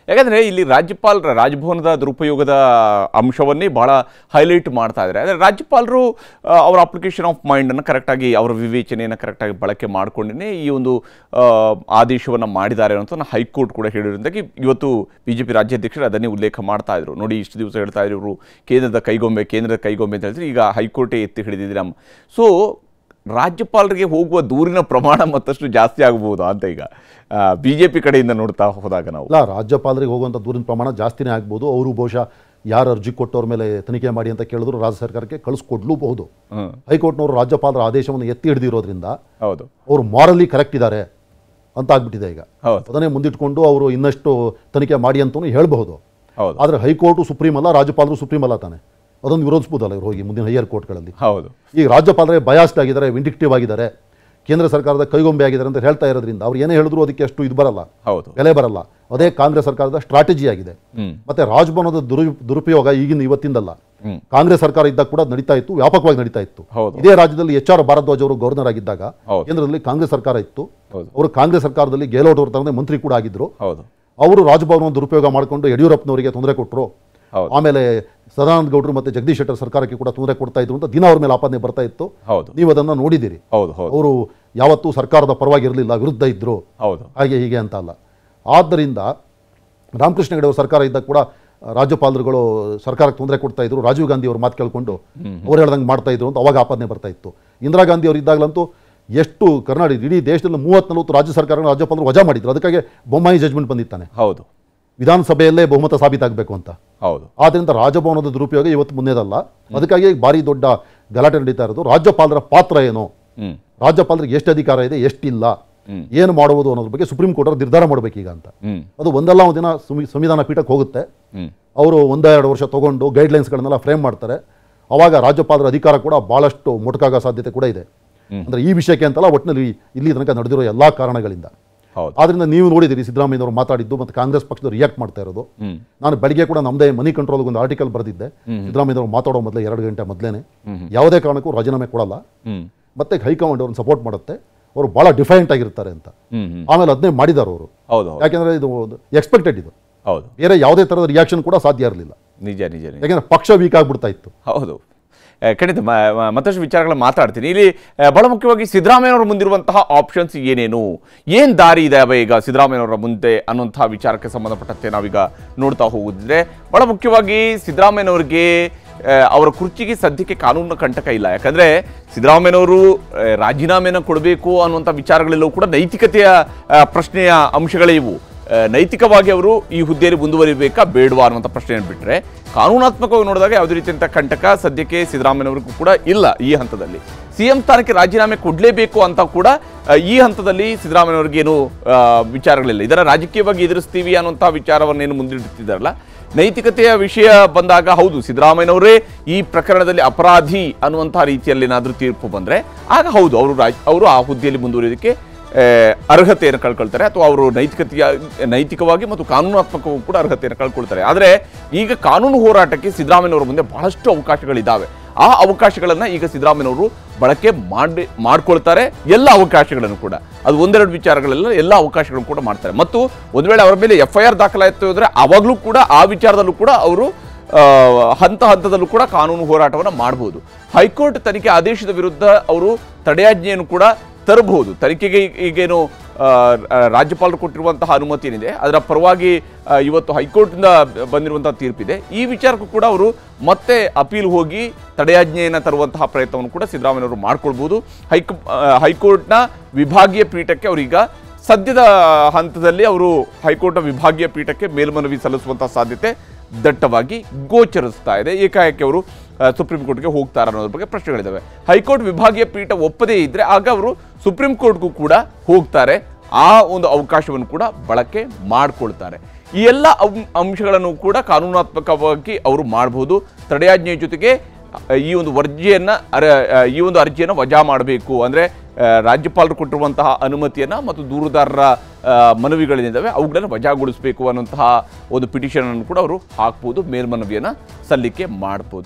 ಯಾಕಂದರೆ ಇಲ್ಲಿ ರಾಜ್ಯಪಾಲರ ರಾಜಭವನದ ದುರುಪಯೋಗದ ಅಂಶವನ್ನೇ ಭಾಳ ಹೈಲೈಟ್ ಮಾಡ್ತಾ ಇದ್ದಾರೆ ಆದರೆ ರಾಜ್ಯಪಾಲರು ಆ, ಅವರ ಅಪ್ಲಿಕೇಶನ್ ಆಫ್ ಮೈಂಡನ್ನು ಕರೆಕ್ಟಾಗಿ ಅವರ ವಿವೇಚನೆಯನ್ನು ಕರೆಕ್ಟಾಗಿ ಬಳಕೆ ಮಾಡಿಕೊಂಡೇ ಈ ಒಂದು ಆದೇಶವನ್ನು ಮಾಡಿದ್ದಾರೆ ಅಂತ ಹೈಕೋರ್ಟ್ ಕೂಡ ಹೇಳಿರೋದಾಗಿ ಇವತ್ತು ಬಿ ಜೆ ಪಿ ರಾಜ್ಯಾಧ್ಯಕ್ಷರು ಅದನ್ನೇ ಉಲ್ಲೇಖ ಮಾಡ್ತಾ ಇದ್ರು ನೋಡಿ ಇಷ್ಟು ದಿವಸ ಹೇಳ್ತಾ ಇದ್ರು ಇವರು ಕೇಂದ್ರದ ಕೈಗೊಂಬೆ ಕೇಂದ್ರದ ಕೈಗೊಂಬೆ ಅಂತ ಹೇಳಿದ್ರೆ ಈಗ ಹೈಕೋರ್ಟೇ ಎತ್ತಿ ಹಿಡಿದಿದೆ ನಮ್ಮ ಸೊ ರಾಜ್ಯಪಾಲರಿಗೆ ಹೋಗುವ ದೂರಿನ ಪ್ರಮಾಣ ಮತ್ತಷ್ಟು ಜಾಸ್ತಿ ಆಗಬಹುದಾ ಅಂತ ಈಗ ಬಿ ಜೆ ಪಿ ಕಡೆಯಿಂದ ನೋಡ್ತಾ ಹೋದಾಗ ನಾವು ಇಲ್ಲ ರಾಜ್ಯಪಾಲರಿಗೆ ಹೋಗುವಂಥ ದೂರಿನ ಪ್ರಮಾಣ ಜಾಸ್ತಿನೇ ಆಗ್ಬೋದು ಅವರು ಬಹುಶಃ ಯಾರು ಅರ್ಜಿ ಕೊಟ್ಟವ್ರ ಮೇಲೆ ತನಿಖೆ ಮಾಡಿ ಅಂತ ಕೇಳಿದ್ರು ರಾಜ್ಯ ಸರ್ಕಾರಕ್ಕೆ ಕಳಿಸ್ಕೊಡ್ಲೂಬಹುದು ಹ್ಮ್. ಹೈಕೋರ್ಟ್ನವರು ರಾಜ್ಯಪಾಲರ ಆದೇಶವನ್ನು ಎತ್ತಿ ಹಿಡಿದಿರೋದ್ರಿಂದ ಹೌದು ಅವರು ಮಾರಲಿ ಕರೆಕ್ಟ್ ಇದ್ದಾರೆ ಅಂತ ಆಗ್ಬಿಟ್ಟಿದೆ ಈಗ ಹೌದು ಅದನ್ನೇ ಮುಂದಿಟ್ಕೊಂಡು ಅವರು ಇನ್ನಷ್ಟು ತನಿಖೆ ಮಾಡಿ ಅಂತಲೂ ಹೇಳಬಹುದು ಹೌದು ಆದರೆ ಹೈಕೋರ್ಟು ಸುಪ್ರೀಂ ಅಲ್ಲ ರಾಜ್ಯಪಾಲರು ಸುಪ್ರೀಂ ಅಲ್ಲ ತಾನೆ ಅದನ್ನು ವಿರೋಧಿಸ್ಬೋದಲ್ಲ ಇವ್ರು ಹೋಗಿ ಮುಂದಿನ ಹೈಯರ್ ಕೋರ್ಟ್ಗಳಲ್ಲಿ ಹೌದು ಈಗ ರಾಜ್ಯಪಾಲರೇ ಬಯಾಸ್ಡ್ ಆಗಿದ್ದಾರೆ ವಿಂಡಿಕ್ಟಿವ್ ಆಗಿದ್ದಾರೆ ಕೇಂದ್ರ ಸರ್ಕಾರದ ಕೈಗೊಂಬೆ ಆಗಿದ್ದಾರೆ ಅಂತ ಹೇಳ್ತಾ ಇರೋದ್ರಿಂದ ಅವ್ರು ಏನೇ ಹೇಳಿದ್ರು ಅದಕ್ಕೆ ಅಷ್ಟು ಇದು ಬರಲ್ಲ ಹೌದು ಬೆಲೆ ಬರಲ್ಲ ಅದೇ ಕಾಂಗ್ರೆಸ್ ಸರ್ಕಾರದ ಸ್ಟ್ರಾಟಜಿ ಆಗಿದೆ ಹ್ಮ್ ಮತ್ತೆ ರಾಜಭವನದ ದುರು ದುರುಪಯೋಗ ಈಗಿನ ಇವತ್ತಿಂದಲ್ಲ ಹ್ಮ್. ಕಾಂಗ್ರೆಸ್ ಸರ್ಕಾರ ಇದ್ದಾಗ ಕೂಡ ನಡೀತಾ ಇತ್ತು ವ್ಯಾಪಕವಾಗಿ ನಡೀತಾ ಇತ್ತು ಹೌದು. ಇದೇ ರಾಜ್ಯದಲ್ಲಿ ಎಚ್ ಆರ್ ಭಾರದ್ವಾಜ್ ಅವರು ಗವರ್ನರ್ ಆಗಿದ್ದಾಗ ಹೌದು. ಕೇಂದ್ರದಲ್ಲಿ ಕಾಂಗ್ರೆಸ್ ಸರ್ಕಾರ ಇತ್ತು ಹೌದು. ಅವರು ಕಾಂಗ್ರೆಸ್ ಸರ್ಕಾರದಲ್ಲಿ ಗೆಹ್ಲೋಟ್ ಅವ್ರ ತಂದೆ ಮಂತ್ರಿ ಕೂಡ ಆಗಿದ್ರು ಹೌದು ಅವರು ರಾಜಭವನವನ್ನು ದುರುಪಯೋಗ ಮಾಡಿಕೊಂಡು ಯಡಿಯೂರಪ್ಪನವರಿಗೆ ತೊಂದರೆ ಕೊಟ್ಟರು ಹೌದು. ಆಮೇಲೆ ಸದಾನಂದ ಗೌಡರು ಮತ್ತೆ ಜಗದೀಶ್ ಶೆಟ್ಟರ್ ಸರ್ಕಾರಕ್ಕೆ ಕೂಡ ತೊಂದರೆ ಕೊಡ್ತಾ ಇದ್ರು ಅಂತ ದಿನ ಅವ್ರ ಮೇಲೆ ಆಪಾದನೆ ಬರ್ತಾ ಇತ್ತು ಹೌದು ನೀವು ಅದನ್ನ ನೋಡಿದ್ದೀರಿ ಹೌದು ಹೌದು ಅವರು ಯಾವತ್ತೂ ಸರ್ಕಾರದ ಪರವಾಗಿರಲಿಲ್ಲ ವಿರುದ್ಧ ಇದ್ರು ಹೌದು ಹಾಗೆ ಹೀಗೆ ಅಂತ ಅಲ್ಲ ಆದ್ದರಿಂದ ರಾಮಕೃಷ್ಣ ಹೆಗಡೆ ಅವ್ರ ಸರ್ಕಾರ ಇದ್ದಾಗ ಕೂಡ ಆ, ರಾಜ್ಯಪಾಲರುಗಳು ಸರ್ಕಾರಕ್ಕೆ ತೊಂದರೆ ಕೊಡ್ತಾ ಇದ್ರು ರಾಜೀವ್ ಗಾಂಧಿ ಅವ್ರ ಮಾತು ಕೇಳ್ಕೊಂಡು ಅವ್ರು ಹೇಳ್ದಂಗೆ ಮಾಡ್ತಾ ಇದ್ರು ಅಂತ ಅವಾಗ ಆಪಾದನೆ ಬರ್ತಾ ಇತ್ತು ಇಂದಿರಾ ಗಾಂಧಿ ಅವರು ಇದ್ದಾಗಲಂತೂ ಎಷ್ಟು ಕರ್ನಾಟಕ ಇಡೀ ದೇಶದಲ್ಲಿ ಮೂವತ್ತ್ ನಲವತ್ತು ರಾಜ್ಯ ಸರ್ಕಾರ ರಾಜ್ಯಪಾಲರು ವಜಾ ಮಾಡಿದ್ರು ಅದಕ್ಕಾಗಿ ಬೊಮ್ಮಾಯಿ ಜಜ್ಮೆಂಟ್ ಬಂದಿತ್ತಾನೆ ಹೌದು ವಿಧಾನಸಭೆಯಲ್ಲೇ ಬಹುಮತ ಸಾಬೀತಾಗಬೇಕು ಅಂತ ಹೌದು ಆದ್ದರಿಂದ ರಾಜಭವನದ ದುರುಪಯೋಗ ಇವತ್ತು ಮುನ್ನೆದಲ್ಲ ಅದಕ್ಕಾಗಿ ಭಾರಿ ದೊಡ್ಡ ಗಲಾಟೆ ನಡೀತಾ ಇರೋದು ರಾಜ್ಯಪಾಲರ ಪಾತ್ರ ಏನು ಹ್ಮ್ ರಾಜ್ಯಪಾಲರಿಗೆ ಎಷ್ಟು ಅಧಿಕಾರ ಇದೆ ಎಷ್ಟಿಲ್ಲ ಹ್ಮ್. ಏನು ಮಾಡುವುದು ಅನ್ನೋದ್ರ ಬಗ್ಗೆ ಸುಪ್ರೀಂ ಕೋರ್ಟ್ ಅವ್ರು ನಿರ್ಧಾರ ಮಾಡಬೇಕೀಗ ಅಂತ ಹ್ಮ್ ಅದು ಒಂದಲ್ಲ ಒಂದು ದಿನ ಸಂವಿ- ಸಂವಿಧಾನ ಪೀಠಕ್ಕೆ ಹೋಗುತ್ತೆ ಹ್ಮ್ ಅವರು ಒಂದೆರಡು ವರ್ಷ ತಗೊಂಡು ಗೈಡ್ಲೈನ್ಸ್ಗಳನ್ನೆಲ್ಲ ಫ್ರೇಮ್ ಮಾಡ್ತಾರೆ ಅವಾಗ ರಾಜ್ಯಪಾಲರ ಅಧಿಕಾರ ಕೂಡ ಭಾಳಷ್ಟು ಮೊಟಕಾಗೋ ಸಾಧ್ಯತೆ ಕೂಡ ಇದೆ ಹ್ಮ್. ಅಂದರೆ ಈ ವಿಷಯಕ್ಕೆ ಅಂತಲ್ಲ ಒಟ್ಟಿನಲ್ಲಿ ಇಲ್ಲಿ ತನಕ ನಡೆದಿರೋ ಎಲ್ಲ ಕಾರಣಗಳಿಂದ ಹೌದು ಆದ್ರಿಂದ ನೀವು ನೋಡಿದಿರಿ ಸಿದ್ದರಾಮಯ್ಯನವರು ಮಾತಾಡಿದ್ದು ಮತ್ತು ಕಾಂಗ್ರೆಸ್ ಪಕ್ಷದವರು ರಿಯಾಕ್ಟ್ ಮಾಡ್ತಾ ಇರೋದು ಹ್ಮ್ ನಾನು ಬೆಳಿಗ್ಗೆ ಕೂಡ ನಮ್ಮದೇ ಮನಿ ಕಂಟ್ರೋಲ್ಗೆ ಒಂದು ಆರ್ಟಿಕಲ್ ಬರೆದಿದ್ದೆ ಸಿದ್ದರಾಮಯ್ಯನವರು ಮಾತಾಡೋ ಮೊದಲೇ ಎರಡು ಗಂಟೆ ಮೊದಲೇನೆ ಯಾವುದೇ ಕಾರಣಕ್ಕೂ ರಾಜೀನಾಮೆ ಕೊಡಲ್ಲ ಹ್ಮ್ ಮತ್ತೆ ಹೈಕಮಾಂಡ್ ಅವ್ರನ್ನ ಸಪೋರ್ಟ್ ಮಾಡುತ್ತೆ ಅವರು ಭಾಳ ಡಿಫೈಂಟ್ ಆಗಿರ್ತಾರೆ ಅಂತ ಹ್ಮ್ ಹ್ಮ್ ಆಮೇಲೆ ಅದನ್ನೇ ಮಾಡಿದ್ದಾರೆ ಅವರು ಹೌದು ಹೌದು ಯಾಕೆಂದ್ರೆ ಇದು ಎಕ್ಸ್ಪೆಕ್ಟೆಡ್ ಇದು ಹೌದು ಬೇರೆ ಯಾವುದೇ ಥರದ ರಿಯಾಕ್ಷನ್ ಕೂಡ ಸಾಧ್ಯ ಇರಲಿಲ್ಲ ನಿಜ ನಿಜ ನಿಜ ಯಾಕೆಂದ್ರೆ ಪಕ್ಷ ವೀಕ್ ಆಗ್ಬಿಡ್ತಾ ಇತ್ತು ಹೌದು ಆ, ಖಂಡಿತ ಮ- ಮ- ಮತ್ತಷ್ಟು ವಿಚಾರಗಳನ್ನ ಮಾತಾಡ್ತೀನಿ ಇಲ್ಲಿ ಆ, ಬಹಳ ಮುಖ್ಯವಾಗಿ ಸಿದ್ದರಾಮಯ್ಯನವರ ಮುಂದಿರುವಂತಹ ಆಪ್ಷನ್ಸ್ ಏನೇನು ಏನು ದಾರಿ ಇದಾವೆ ಈಗ ಸಿದ್ದರಾಮಯ್ಯನವರ ಮುಂದೆ ಅನ್ನುವಂತಹ ವಿಚಾರಕ್ಕೆ ಸಂಬಂಧಪಟ್ಟಂತೆ ನಾವೀಗ ನೋಡ್ತಾ ಹೋಗುದಿದ್ರೆ ಬಹಳ ಮುಖ್ಯವಾಗಿ ಸಿದ್ದರಾಮಯ್ಯನವರಿಗೆ ಆ, ಅವರ ಕುರ್ಚಿಗೆ ಸದ್ಯಕ್ಕೆ ಕಾನೂನು ಕಂಟಕ ಇಲ್ಲ ಯಾಕಂದ್ರೆ ಸಿದ್ದರಾಮಯ್ಯನವರು ಆ, ರಾಜೀನಾಮೆನ ಕೊಡಬೇಕು ಅನ್ನುವಂಥ ವಿಚಾರಗಳೆಲ್ಲವೂ ಕೂಡ ನೈತಿಕತೆಯ ಆ, ಪ್ರಶ್ನೆಯ ಅಂಶಗಳೇ ಇವು ಆ, ನೈತಿಕವಾಗಿ ಅವರು ಈ ಹುದ್ದೆಯಲ್ಲಿ ಮುಂದುವರಿಬೇಕಾ ಬೇಡವಾ ಅನ್ನುವಂಥ ಪ್ರಶ್ನೆಯನ್ನು ಬಿಟ್ಟರೆ ಕಾನೂನಾತ್ಮಕವಾಗಿ ನೋಡಿದಾಗ ಯಾವುದೇ ರೀತಿಯಂಥ ಕಂಟಕ ಸದ್ಯಕ್ಕೆ ಸಿದ್ದರಾಮಯ್ಯನವರಿಗೂ ಕೂಡ ಇಲ್ಲ ಈ ಹಂತದಲ್ಲಿ ಸಿ ಎಂ ಸ್ಥಾನಕ್ಕೆ ರಾಜೀನಾಮೆ ಕೊಡಲೇಬೇಕು ಅಂತ ಕೂಡ ಆ, ಈ ಹಂತದಲ್ಲಿ ಸಿದ್ದರಾಮಯ್ಯನವ್ರಿಗೇನು ಆ, ವಿಚಾರಗಳಿಲ್ಲ ಇದರ ರಾಜಕೀಯವಾಗಿ ಎದುರಿಸ್ತೀವಿ ಅನ್ನುವಂಥ ವಿಚಾರವನ್ನೇನು ಮುಂದಿಡ್ತಿದ್ದಾರಲ್ಲ ನೈತಿಕತೆಯ ವಿಷಯ ಬಂದಾಗ ಹೌದು ಸಿದ್ದರಾಮಯ್ಯನವರೇ ಈ ಪ್ರಕರಣದಲ್ಲಿ ಅಪರಾಧಿ ಅನ್ನುವಂಥ ರೀತಿಯಲ್ಲಿ ಏನಾದರೂ ತೀರ್ಪು ಬಂದರೆ ಆಗ ಹೌದು ಅವರು ರಾಜ್ ಅವರು ಆ ಹುದ್ದೆಯಲ್ಲಿ ಮುಂದುವರಿಯೋದಕ್ಕೆ ಆ, ಅರ್ಹತೆಯನ್ನು ಕಳ್ಕೊಳ್ತಾರೆ ಅಥವಾ ಅವರು ನೈತಿಕತೆಯ ನೈತಿಕವಾಗಿ ಮತ್ತು ಕಾನೂನಾತ್ಮಕವೂ ಕೂಡ ಅರ್ಹತೆಯನ್ನು ಕಳ್ಕೊಳ್ತಾರೆ ಆದರೆ ಈಗ ಕಾನೂನು ಹೋರಾಟಕ್ಕೆ ಸಿದ್ದರಾಮಯ್ಯನವರ ಮುಂದೆ ಬಹಳಷ್ಟು ಅವಕಾಶಗಳಿದ್ದಾವೆ ಆ ಅವಕಾಶಗಳನ್ನು ಈಗ ಸಿದ್ದರಾಮಯ್ಯನವರು ಬಳಕೆ ಮಾಡಿ ಮಾಡ್ಕೊಳ್ತಾರೆ ಎಲ್ಲ ಅವಕಾಶಗಳನ್ನು ಕೂಡ ಅದು ಒಂದೆರಡು ವಿಚಾರಗಳೆಲ್ಲ ಎಲ್ಲ ಅವಕಾಶಗಳನ್ನು ಕೂಡ ಮಾಡ್ತಾರೆ ಮತ್ತು ಒಂದು ವೇಳೆ ಅವರ ಮೇಲೆ ಎಫ್ ಐ ಆರ್ ದಾಖಲಾಯಿತು ಅಂದರೆ ಆವಾಗಲೂ ಕೂಡ ಆ ವಿಚಾರದಲ್ಲೂ ಕೂಡ ಅವರು ಆ, ಹಂತ ಹಂತದಲ್ಲೂ ಕೂಡ ಕಾನೂನು ಹೋರಾಟವನ್ನು ಮಾಡಬಹುದು ಹೈಕೋರ್ಟ್ ತನಿಖೆ ಆದೇಶದ ವಿರುದ್ಧ ಅವರು ತಡೆಯಾಜ್ಞೆಯನ್ನು ಕೂಡ ತರಬಹುದು ತನಿಖೆಗೆ ಈಗೇನು ಆ, ಆ, ರಾಜ್ಯಪಾಲರು ಕೊಟ್ಟಿರುವಂತಹ ಅನುಮತಿ ಏನಿದೆ ಅದರ ಪರವಾಗಿ ಆ, ಇವತ್ತು ಹೈಕೋರ್ಟ್ನಿಂದ ಬಂದಿರುವಂತಹ ತೀರ್ಪಿದೆ ಈ ವಿಚಾರಕ್ಕೂ ಕೂಡ ಅವರು ಮತ್ತೆ ಅಪೀಲ್ ಹೋಗಿ ತಡೆಯಾಜ್ಞೆಯನ್ನು ತರುವಂತಹ ಪ್ರಯತ್ನವನ್ನು ಕೂಡ ಸಿದ್ದರಾಮಯ್ಯವರು ಮಾಡ್ಕೊಳ್ಬೋದು ಹೈಕ ಆ, ಹೈಕೋರ್ಟ್ನ ವಿಭಾಗೀಯ ಪೀಠಕ್ಕೆ ಅವರೀಗ ಸದ್ಯದ ಹಂತದಲ್ಲಿ ಅವರು ಹೈಕೋರ್ಟ್ನ ವಿಭಾಗೀಯ ಪೀಠಕ್ಕೆ ಮೇಲ್ಮನವಿ ಸಲ್ಲಿಸುವಂತಹ ಸಾಧ್ಯತೆ ದಟ್ಟವಾಗಿ ಗೋಚರಿಸ್ತಾ ಇದೆ ಏಕಾಏಕಿ ಅವರು ಆ, ಸುಪ್ರೀಂ ಕೋರ್ಟ್ಗೆ ಹೋಗ್ತಾರ ಅನ್ನೋದ್ರ ಬಗ್ಗೆ ಪ್ರಶ್ನೆಗಳಿದ್ದಾವೆ ಹೈಕೋರ್ಟ್ ವಿಭಾಗೀಯ ಪೀಠ ಒಪ್ಪದೇ ಇದ್ರೆ ಆಗ ಅವರು ಸುಪ್ರೀಂ ಕೋರ್ಟ್ಗೂ ಕೂಡ ಹೋಗ್ತಾರೆ ಆ ಒಂದು ಅವಕಾಶವನ್ನು ಕೂಡ ಬಳಕೆ ಮಾಡಿಕೊಳ್ತಾರೆ ಈ ಎಲ್ಲ ಅಂ- ಅಂಶಗಳನ್ನು ಕೂಡ ಕಾನೂನಾತ್ಮಕವಾಗಿ ಅವರು ಮಾಡಬಹುದು ತಡೆಯಾಜ್ಞೆಯ ಜೊತೆಗೆ ಆ, ಈ ಒಂದು ಅರ್ಜಿಯನ್ನ ಅರ ಆ, ಈ ಒಂದು ಅರ್ಜಿಯನ್ನು ವಜಾ ಮಾಡಬೇಕು ಅಂದರೆ ರಾಜ್ಯಪಾಲರು ಕೊಟ್ಟಿರುವಂತಹ ಅನುಮತಿಯನ್ನು ಮತ್ತು ದೂರುದಾರರ ಆ, ಮನವಿಗಳೇನಿದ್ದಾವೆ ಅವುಗಳನ್ನು ವಜಾಗೊಳಿಸಬೇಕು ಅನ್ನುವಂತಹ ಒಂದು ಪಿಟಿಷನ್ ಅನ್ನು ಕೂಡ ಅವರು ಹಾಕ್ಬೋದು ಮೇಲ್ಮನವಿಯನ್ನು ಸಲ್ಲಿಕೆ ಮಾಡ್ಬೋದು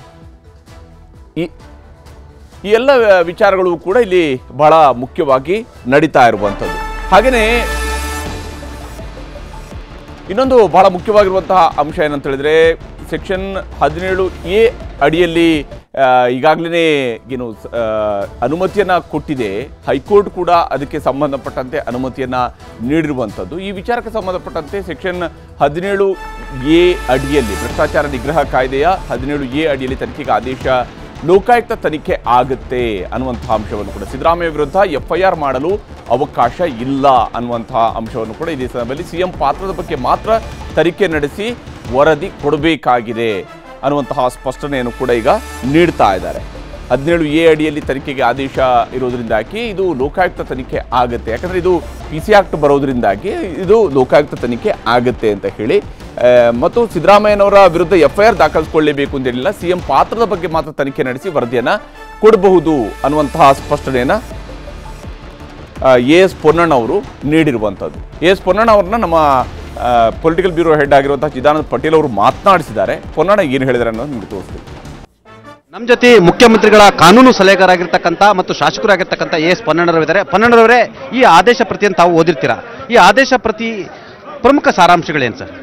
ಈ ಈ ಎಲ್ಲ ವಿಚಾರಗಳು ಕೂಡ ಇಲ್ಲಿ ಬಹಳ ಮುಖ್ಯವಾಗಿ ನಡೀತಾ ಇರುವಂಥದ್ದು ಹಾಗೆಯೇ ಇನ್ನೊಂದು ಬಹಳ ಮುಖ್ಯವಾಗಿರುವಂತಹ ಅಂಶ ಏನಂತ ಹೇಳಿದ್ರೆ ಸೆಕ್ಷನ್ ಹದಿನೇಳು ಎ ಅಡಿಯಲ್ಲಿ ಈಗಾಗಲೇ ಏನು ಸ- ಆ, ಅನುಮತಿಯನ್ನ ಕೊಟ್ಟಿದೆ ಹೈಕೋರ್ಟ್ ಕೂಡ ಅದಕ್ಕೆ ಸಂಬಂಧಪಟ್ಟಂತೆ ಅನುಮತಿಯನ್ನ ನೀಡಿರುವಂಥದ್ದು ಈ ವಿಚಾರಕ್ಕೆ ಸಂಬಂಧಪಟ್ಟಂತೆ ಸೆಕ್ಷನ್ ಹದಿನೇಳು ಎ ಅಡಿಯಲ್ಲಿ ಭ್ರಷ್ಟಾಚಾರ ನಿಗ್ರಹ ಕಾಯ್ದೆಯ ಹದಿನೇಳು ಎ ಅಡಿಯಲ್ಲಿ ತನಿಖೆಗೆ ಆದೇಶ ಲೋಕಾಯುಕ್ತ ತನಿಖೆ ಆಗುತ್ತೆ ಅನ್ನುವಂತಹ ಅಂಶವನ್ನು ಕೂಡ ಸಿದ್ದರಾಮಯ್ಯ ವಿರುದ್ಧ ಎಫ್ಐಆರ್ ಮಾಡಲು ಅವಕಾಶ ಇಲ್ಲ ಅನ್ನುವಂತಹ ಅಂಶವನ್ನು ಕೂಡ ಇದೇ ಸಂದರ್ಭದಲ್ಲಿ ಸಿಎಂ ಪಾತ್ರದ ಬಗ್ಗೆ ಮಾತ್ರ ತನಿಖೆ ನಡೆಸಿ ವರದಿ ಕೊಡಬೇಕಾಗಿದೆ ಅನ್ನುವಂತಹ ಸ್ಪಷ್ಟನೆಯನ್ನು ಕೂಡ ಈಗ ನೀಡ್ತಾ ಇದ್ದಾರೆ ಹದಿನೇಳು ಎ ಅಡಿಯಲ್ಲಿ ತನಿಖೆಗೆ ಆದೇಶ ಇರೋದ್ರಿಂದಾಗಿ ಇದು ಲೋಕಾಯುಕ್ತ ತನಿಖೆ ಆಗುತ್ತೆ ಯಾಕಂದ್ರೆ ಇದು ಪಿ ಸಿ ಆಕ್ಟ್ ಬರೋದ್ರಿಂದಾಗಿ ಇದು ಲೋಕಾಯುಕ್ತ ತನಿಖೆ ಆಗುತ್ತೆ ಅಂತ ಹೇಳಿ ಆ, ಮತ್ತು ಸಿದ್ದರಾಮಯ್ಯನವರ ವಿರುದ್ಧ ಎಫ್ಐಆರ್ ದಾಖಲಿಸಿಕೊಳ್ಳಲೇಬೇಕು ಅಂತ ಹೇಳಿಲ್ಲ ಸಿಎಂ ಪಾತ್ರದ ಬಗ್ಗೆ ಮಾತ್ರ ತನಿಖೆ ನಡೆಸಿ ವರದಿಯನ್ನ ಕೊಡಬಹುದು ಅನ್ನುವಂತಹ ಸ್ಪಷ್ಟನೆಯನ್ನ ಎ ಎಸ್ ಪೊನ್ನಣ್ಣ ಅವರು ನೀಡಿರುವಂಥದ್ದು ಎ ಎಸ್ ಪೊನ್ನಣ್ಣ ಅವ್ರನ್ನ ನಮ್ಮ ಪೊಲಿಟಿಕಲ್ ಬ್ಯೂರೋ ಹೆಡ್ ಆಗಿರುವಂತಹ ಚಿದಾನಂದ ಪಟೇಲ್ ಅವರು ಮಾತನಾಡಿಸಿದ್ದಾರೆ ಪೊನ್ನಣ್ಣ ಏನು ಹೇಳಿದ್ದಾರೆ ಅನ್ನೋದು ನಿಮಗೆ ತೋರಿಸ್ತೀವಿ ನಮ್ಮ ಜೊತೆ ಮುಖ್ಯಮಂತ್ರಿಗಳ ಕಾನೂನು ಸಲಹೆಗಾರಾಗಿರ್ತಕ್ಕಂಥ ಮತ್ತು ಶಾಸಕರಾಗಿರ್ತಕ್ಕಂಥ ಎ ಎಸ್ ಪನ್ನಣ್ಣರವರಿದ್ದಾರೆ ಪನ್ನಣ್ಣರವರೇ ಈ ಆದೇಶ ಪ್ರತಿಯನ್ನು ತಾವು ಓದಿರ್ತೀರಾ ಈ ಆದೇಶ ಪ್ರತಿ ಪ್ರಮುಖ ಸಾರಾಂಶಗಳೇನು ಸರ್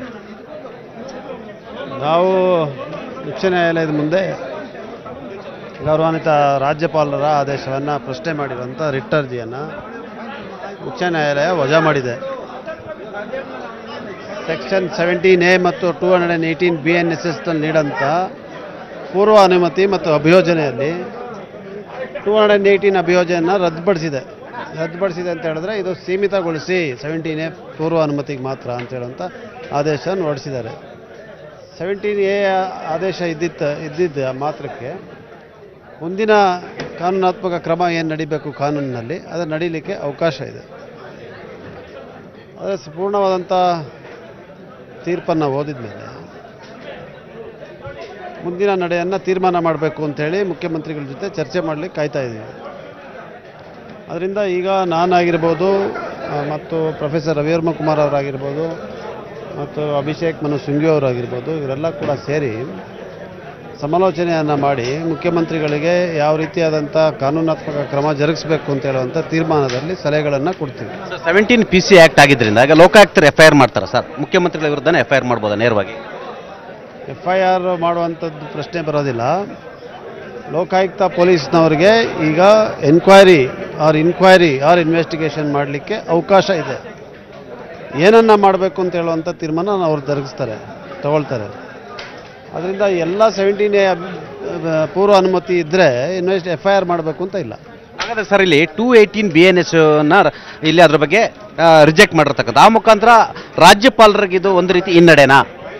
ನಾವು ಉಚ್ಚ ನ್ಯಾಯಾಲಯದ ಮುಂದೆ ಗೌರವಾನ್ವಿತ ರಾಜ್ಯಪಾಲರ ಆದೇಶವನ್ನು ಪ್ರಶ್ನೆ ಮಾಡಿರುವಂಥ ರಿಟ್ ಅರ್ಜಿಯನ್ನು ಉಚ್ಚ ನ್ಯಾಯಾಲಯ ವಜಾ ಮಾಡಿದೆ ಸೆಕ್ಷನ್ ಸೆವೆಂಟೀನ್ ಎ ಮತ್ತು two hundred and eighteen B N S ಎಸ್ನಲ್ಲಿ ನೀಡಂಥ ಪೂರ್ವ ಅನುಮತಿ ಮತ್ತು ಅಭಿಯೋಜನೆಯಲ್ಲಿ ಟೂ ಹಂಡ್ರೆಡ್ ಆ್ಯಂಡ್ ಏಯ್ಟೀನ್ ಅಭಿಯೋಜನೆಯನ್ನು ರದ್ದುಪಡಿಸಿದೆ ರದ್ದುಪಡಿಸಿದೆ ಅಂತ ಹೇಳಿದ್ರೆ ಇದು ಸೀಮಿತಗೊಳಿಸಿ ಸೆವೆಂಟೀನ್ ಎ ಪೂರ್ವ ಅನುಮತಿಗೆ ಮಾತ್ರ ಅಂತ ಹೇಳುವಂಥ ಆದೇಶವನ್ನು ಹೊರಡಿಸಿದ್ದಾರೆ ಸೆವೆಂಟೀನ್ ಎ ಆದೇಶ ಇದ್ದಿತ್ತ ಇದ್ದಿದ್ದ ಮಾತ್ರಕ್ಕೆ ಮುಂದಿನ ಕಾನೂನಾತ್ಮಕ ಕ್ರಮ ಏನು ನಡಿಬೇಕು ಕಾನೂನಿನಲ್ಲಿ ಅದು ನಡೀಲಿಕ್ಕೆ ಅವಕಾಶ ಇದೆ ಆದರೆ ಸಂಪೂರ್ಣವಾದಂಥ ತೀರ್ಪನ್ನು ಓದಿದ ಮೇಲೆ ಮುಂದಿನ ನಡೆಯನ್ನು ತೀರ್ಮಾನ ಮಾಡಬೇಕು ಅಂತೇಳಿ ಮುಖ್ಯಮಂತ್ರಿಗಳ ಜೊತೆ ಚರ್ಚೆ ಮಾಡಲಿಕ್ಕೆ ಕಾಯ್ತಾ ಇದ್ದೀವಿ ಅದರಿಂದ ಈಗ ನಾನಾಗಿರ್ಬೋದು ಆ, ಮತ್ತು ಪ್ರೊಫೆಸರ್ ರವಿವರ್ಮ ಕುಮಾರ್ ಅವರಾಗಿರ್ಬೋದು ಮತ್ತು ಅಭಿಷೇಕ್ ಮನು ಸಿಂಘಿ ಅವರಾಗಿರ್ಬೋದು ಇವರೆಲ್ಲ ಕೂಡ ಸೇರಿ ಸಮಾಲೋಚನೆಯನ್ನು ಮಾಡಿ ಮುಖ್ಯಮಂತ್ರಿಗಳಿಗೆ ಯಾವ ರೀತಿಯಾದಂಥ ಕಾನೂನಾತ್ಮಕ ಕ್ರಮ ಜರುಗಿಸಬೇಕು ಅಂತ ಹೇಳುವಂಥ ತೀರ್ಮಾನದಲ್ಲಿ ಸಲಹೆಗಳನ್ನು ಕೊಡ್ತೀವಿ ಸೆವೆಂಟೀನ್ ಪಿ ಸಿ ಆ್ಯಕ್ಟ್ ಆಗಿದ್ದರಿಂದ ಈಗ ಲೋಕಾಯುಕ್ತರು ಎಫ್ ಐ ಆರ್ ಮಾಡ್ತಾರೆ ಸರ್ ಮುಖ್ಯಮಂತ್ರಿಗಳ ವಿರುದ್ಧನೇ ಎಫ್ ಐ ಆರ್ ಮಾಡ್ಬೋದಾ ನೇರವಾಗಿ ಎಫ್ ಐ ಆರ್ ಮಾಡುವಂಥದ್ದು ಪ್ರಶ್ನೆ ಬರೋದಿಲ್ಲ ಲೋಕಾಯುಕ್ತ ಪೊಲೀಸ್ನವ್ರಿಗೆ ಈಗ enquiry or inquiry or investigation ಮಾಡಲಿಕ್ಕೆ ಅವಕಾಶ ಇದೆ ಏನನ್ನ ಮಾಡಬೇಕು ಅಂತ ಹೇಳುವಂಥ ತೀರ್ಮಾನ ಅವ್ರು ಜರುಗಿಸ್ತಾರೆ ತಗೊಳ್ತಾರೆ ಅದರಿಂದ ಎಲ್ಲ ಸೆವೆಂಟೀನ್ ಪೂರ್ವ ಅನುಮತಿ ಇದ್ದರೆ ಇನ್ವೆಸ್ಟ್ ಎಫ್ ಐ ಆರ್ ಮಾಡಬೇಕು ಅಂತ ಇಲ್ಲ ಹಾಗಾದ್ರೆ ಸರ್ ಇಲ್ಲಿ two eighteen B N S ನ ಇಲ್ಲಿ ಅದ್ರ ಬಗ್ಗೆ ರಿಜೆಕ್ಟ್ ಮಾಡಿರ್ತಕ್ಕಂಥ ಆ ಮುಖಾಂತರ ರಾಜ್ಯಪಾಲರಿಗೆ ಇದು ಒಂದು ರೀತಿ ಹಿನ್ನಡೆನಾ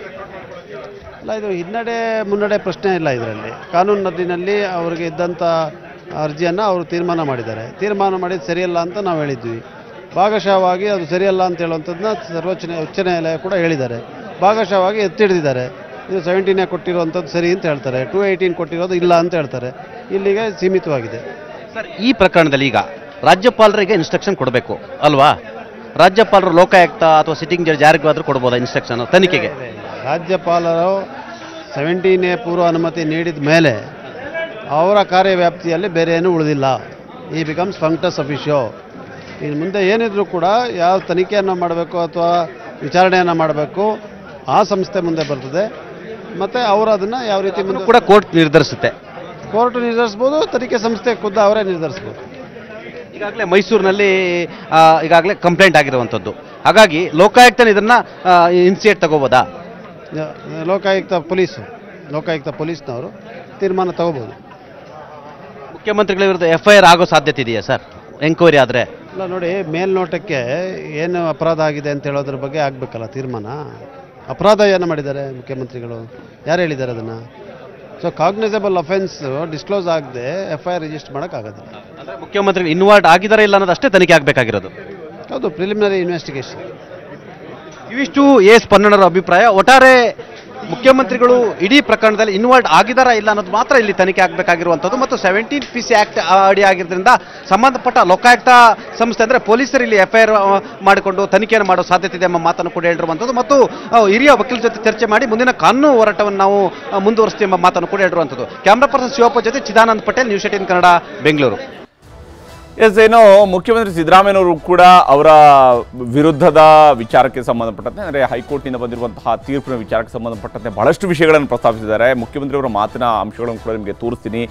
ಅಲ್ಲ ಇದು ಹಿನ್ನಡೆ ಮುನ್ನಡೆ ಪ್ರಶ್ನೆ ಇಲ್ಲ ಇದರಲ್ಲಿ ಕಾನೂನಿನಲ್ಲಿ ಅವರಿಗೆ ಇದ್ದಂಥ ಅರ್ಜಿಯನ್ನು ಅವರು ತೀರ್ಮಾನ ಮಾಡಿದ್ದಾರೆ ತೀರ್ಮಾನ ಮಾಡಿದ್ದು ಸರಿಯಲ್ಲ ಅಂತ ನಾವು ಹೇಳಿದ್ವಿ ಭಾಗಶಃವಾಗಿ ಅದು ಸರಿಯಲ್ಲ ಅಂತ ಹೇಳುವಂಥದ್ದನ್ನ ಸರ್ವೋಚ್ಚ ನ್ಯಾಯ- ಉಚ್ಚ ನ್ಯಾಯಾಲಯ ಕೂಡ ಹೇಳಿದ್ದಾರೆ ಭಾಗಶಃವಾಗಿ ಎತ್ತಿಡಿದಿದ್ದಾರೆ ಇದು ಸೆವೆಂಟೀನೇ ಕೊಟ್ಟಿರುವಂಥದ್ದು ಸರಿ ಅಂತ ಹೇಳ್ತಾರೆ ಟೂ ಏಯ್ಟೀನ್ ಕೊಟ್ಟಿರೋದು ಇಲ್ಲ ಅಂತ ಹೇಳ್ತಾರೆ ಇಲ್ಲಿಗೆ ಸೀಮಿತವಾಗಿದೆ ಸರ್ ಈ ಪ್ರಕರಣದಲ್ಲಿ ಈಗ ರಾಜ್ಯಪಾಲರಿಗೆ ಇನ್ಸ್ಟ್ರಕ್ಷನ್ ಕೊಡಬೇಕು ಅಲ್ವಾ ರಾಜ್ಯಪಾಲರು ಲೋಕಾಯುಕ್ತ ಅಥವಾ ಸಿಟ್ಟಿಂಗ್ ಜಡ್ಜ್ ಯಾರಿಗಾದ್ರೂ ಕೊಡ್ಬೋದಾ ಇನ್ಸ್ಟ್ರಕ್ಷನ್ ತನಿಖೆಗೆ ರಾಜ್ಯಪಾಲರು ಸೆವೆಂಟೀನೇ ಪೂರ್ವ ಅನುಮತಿ ನೀಡಿದ ಮೇಲೆ ಅವರ ಕಾರ್ಯವ್ಯಾಪ್ತಿಯಲ್ಲಿ ಬೇರೆ ಏನೂ ಉಳಿದಿಲ್ಲ ಈ ಬಿಕಮ್ಸ್ ಫಂಕ್ಟಸ್ ಅಫಿಷಿಯೋ ಇನ್ನು ಮುಂದೆ ಏನಿದ್ರು ಕೂಡ ಯಾವ ತನಿಖೆಯನ್ನು ಮಾಡಬೇಕು ಅಥವಾ ವಿಚಾರಣೆಯನ್ನು ಮಾಡಬೇಕು ಆ ಸಂಸ್ಥೆ ಮುಂದೆ ಬರ್ತದೆ ಮತ್ತು ಅವರು ಅದನ್ನು ಯಾವ ರೀತಿ ಮುಂದೆ ಕೂಡ ಕೋರ್ಟ್ ನಿರ್ಧರಿಸುತ್ತೆ ಕೋರ್ಟ್ ನಿರ್ಧರಿಸ್ಬೋದು ತನಿಖೆ ಸಂಸ್ಥೆ ಖುದ್ದು ಅವರೇ ನಿರ್ಧರಿಸ್ಬೋದು ಈಗಾಗಲೇ ಮೈಸೂರಿನಲ್ಲಿ ಆ, ಈಗಾಗಲೇ ಕಂಪ್ಲೇಂಟ್ ಆಗಿರುವಂಥದ್ದು ಹಾಗಾಗಿ ಲೋಕಾಯುಕ್ತನ ಇದನ್ನ ಇನ್ಸಿಯೇಟ್ ತಗೋಬೋದಾ ಯ- ಲೋಕಾಯುಕ್ತ ಪೊಲೀಸು ಲೋಕಾಯುಕ್ತ ಪೊಲೀಸ್ನವರು ತೀರ್ಮಾನ ತಗೋಬೋದು ಮುಖ್ಯಮಂತ್ರಿಗಳ ವಿರುದ್ಧ ಎಫ್ ಐ ಆರ್ ಆಗೋ ಸಾಧ್ಯತೆ ಇದೆಯಾ ಸರ್ ಎಂಕ್ವೈರಿ ಆದರೆ ಇಲ್ಲ ನೋಡಿ ಮೇಲ್ನೋಟಕ್ಕೆ ಏನು ಅಪರಾಧ ಆಗಿದೆ ಅಂತ ಹೇಳೋದ್ರ ಬಗ್ಗೆ ಆಗಬೇಕಲ್ಲ ತೀರ್ಮಾನ ಅಪರಾಧ ಏನು ಮಾಡಿದ್ದಾರೆ ಮುಖ್ಯಮಂತ್ರಿಗಳು ಯಾರು ಹೇಳಿದ್ದಾರೆ ಅದನ್ನು ಸೊ ಕಾಗ್ನಿಸಬಲ್ ಅಫೆನ್ಸ್ ಡಿಸ್ಕ್ಲೋಸ್ ಆಗದೆ ಎಫ್ ಐ ಆರ್ ರಿಜಿಸ್ಟರ್ ಮಾಡೋಕ್ಕಾಗೋದಿಲ್ಲ ಅಂದ್ರೆ ಮುಖ್ಯಮಂತ್ರಿಗಳು ಇನ್ವಾಲ್ವ್ ಆಗಿದ್ದಾರೆ ಇಲ್ಲ ಅನ್ನೋದು ಅಷ್ಟೇ ತನಿಖೆ ಆಗಬೇಕಾಗಿರೋದು ಹೌದು ಪ್ರಿಲಿಮಿನರಿ ಇನ್ವೆಸ್ಟಿಗೇಷನ್ ಇವಿಷ್ಟು ಎಸ್ ಪನ್ನಣ್ಣರ ಅಭಿಪ್ರಾಯ ಒಟ್ಟಾರೆ ಮುಖ್ಯಮಂತ್ರಿಗಳು ಇಡೀ ಪ್ರಕರಣದಲ್ಲಿ ಇನ್ವಾಲ್ವ್ ಆಗಿದಾರಾ ಇಲ್ಲ ಅನ್ನೋದು ಮಾತ್ರ ಇಲ್ಲಿ ತನಿಖೆ ಆಗಬೇಕಾಗಿರುವಂಥದ್ದು ಮತ್ತು ಸೆವೆಂಟೀನ್ ಪಿ ಸಿ ಆಕ್ಟ್ ಅಡಿ ಆಗಿರೋದ್ರಿಂದ ಸಂಬಂಧಪಟ್ಟ ಲೋಕಾಯುಕ್ತ ಸಂಸ್ಥೆ ಅಂದರೆ ಪೊಲೀಸರು ಇಲ್ಲಿ ಎಫ್ ಐ ಆರ್ ಮಾಡಿಕೊಂಡು ತನಿಖೆಯನ್ನು ಮಾಡೋ ಸಾಧ್ಯತೆ ಇದೆ ಎಂಬ ಮಾತನ್ನು ಕೂಡ ಹೇಳಿರುವಂಥದ್ದು ಮತ್ತು ಆ, ಹಿರಿಯ ವಕೀಲ ಜೊತೆ ಚರ್ಚೆ ಮಾಡಿ ಮುಂದಿನ ಕಾನೂನು ಹೋರಾಟವನ್ನು ನಾವು ಆ, ಮುಂದುವರಿಸ್ತೀವಿ ಎಂಬ ಮಾತನ್ನು ಕೂಡ ಹೇಳಿರುವಂಥದ್ದು ಕ್ಯಾಮ್ರಾ ಪರ್ಸನ್ ಶಿವಪ್ಪ ಜೊತೆ ಚಿದಾನಂದ್ ಪಟೇಲ್ ನ್ಯೂಸ್ ಏಟೀನ್ ಕನ್ನಡ ಬೆಂಗಳೂರು ಎಸ್ ಏನೋ ಮುಖ್ಯಮಂತ್ರಿ ಸಿದ್ದರಾಮಯ್ಯನವರು ಕೂಡ ಅವರ ವಿರುದ್ಧದ ವಿಚಾರಕ್ಕೆ ಸಂಬಂಧಪಟ್ಟಂತೆ ಅಂದರೆ ಹೈಕೋರ್ಟ್ನಿಂದ ಬಂದಿರುವಂತಹ ತೀರ್ಪಿನ ವಿಚಾರಕ್ಕೆ ಸಂಬಂಧಪಟ್ಟಂತೆ ಬಹಳಷ್ಟು ವಿಷಯಗಳನ್ನು ಪ್ರಸ್ತಾಪಿಸಿದ್ದಾರೆ ಮುಖ್ಯಮಂತ್ರಿಯವರ ಮಾತಿನ ಅಂಶಗಳನ್ನು ಕೂಡ ನಿಮಗೆ ತೋರಿಸ್ತೀನಿ